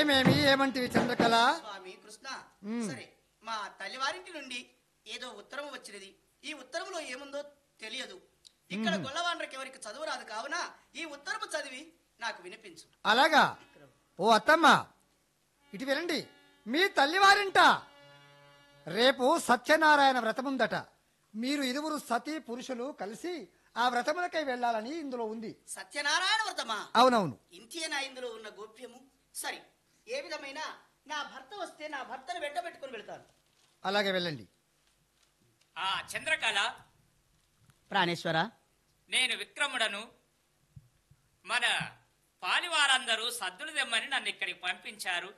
ఏమేమి ఏమంటివి చంద్రకళ స్వామి కృష్ణ మ్మ్. సరే మా తల్లివారింటి నుండి ఏదో ఉత్తరం వచ్చినది ఈ ఉత్తరంలో ఏముందో తెలియదు ఇక్కడ గొల్లవాండ్రకి ఎవరికి చదువు రాదు కావున ఈ ఉత్తరము చదివి నాకు వినిపించు అలాగా ఓ అత్తమ్మ ఇటు వినండి మీ తల్లివారింట రేపు సత్యనారాయణ వ్రతముందట మీరు ఇరువురు సతీ పురుషులు కలిసి ఆ వ్రతములకై వెళ్ళాలని ఇందులో ఉంది సత్యనారాయణ వ్రతమా అవునవును ఇంతేనా ఇందులో ఉన్న గోప్యము సరే ఏ విధమైన నా భర్త వస్తే నా భర్తను వెంట పెట్టుకుని వెళ్తాను అలాగే వెళ్ళండి ఆ చంద్రకళ ప్రాణేశ్వర నేను విక్రముడను మన పాలివారందరూ సద్దులు తెమ్మని నన్ను ఇక్కడికి పంపించారు